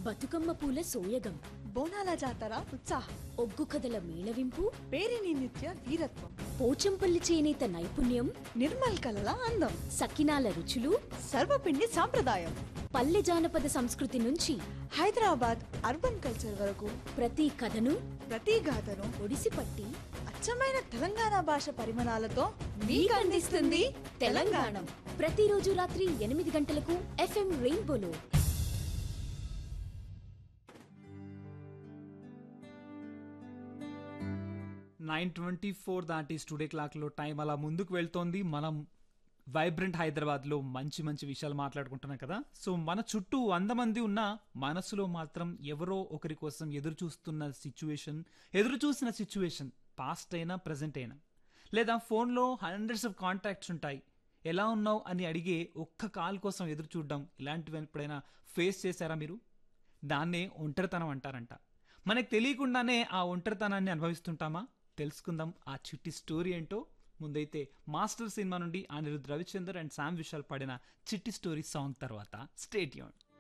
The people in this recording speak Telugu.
బతుకమ్మ పూల సోయగం బోనాల జాతర ఉత్సాహం ఒగ్గు కథల మేళవింపు పేరిని నిత్య వీరత్వం పోచంపల్లి చేనేత నైపుణ్యం నిర్మల్ కలల అందం సకినాల రుచులు సర్వపిండి సాంప్రదాయం పల్లె జానపద సంస్కృతి నుంచి హైదరాబాద్ అర్బన్ కల్చర్ వరకు ప్రతి కథను ప్రతి గాథను ఒడిసిపట్టి అచ్చమైన తెలంగాణ భాష పరిమాణాలతో మీకు అందిస్తుంది తెలంగాణ ప్రతిరోజు రాత్రి ఎనిమిది గంటలకు ఎఫ్ఎం రెయిన్బోలో నైన్ ట్వంటీ ఫోర్ దాటి స్టూడియో క్లాక్లో టైం అలా ముందుకు వెళ్తోంది మనం వైబ్రెంట్ హైదరాబాద్లో మంచి మంచి విషయాలు మాట్లాడుకుంటున్నాం కదా సో మన చుట్టూ వంద మంది ఉన్న మనసులో మాత్రం ఎవరో ఒకరి కోసం ఎదురు చూస్తున్న సిచ్యువేషన్ ఎదురు చూసిన సిచ్యువేషన్ పాస్ట్ అయినా ప్రజెంట్ అయినా లేదా ఫోన్లో హండ్రెడ్స్ ఆఫ్ కాంటాక్ట్స్ ఉంటాయి ఎలా ఉన్నావు అని అడిగే ఒక్క కాల్ కోసం ఎదురు చూడడం ఇలాంటివి ఎప్పుడైనా ఫేస్ చేశారా మీరు దాన్నే ఒంటరితనం అంటారంట మనకు తెలియకుండానే ఆ ఒంటరితనాన్ని అనుభవిస్తుంటామా తెలుసుకుందాం ఆ చిట్టి స్టోరీ ఏంటో ముందైతే మాస్టర్ సినిమా నుండి అనిరుద్ రవిచందర్ అండ్ శామ్ విశాల్ పాడిన చిట్టి స్టోరీ సాంగ్ తర్వాత స్టేట్ యూన్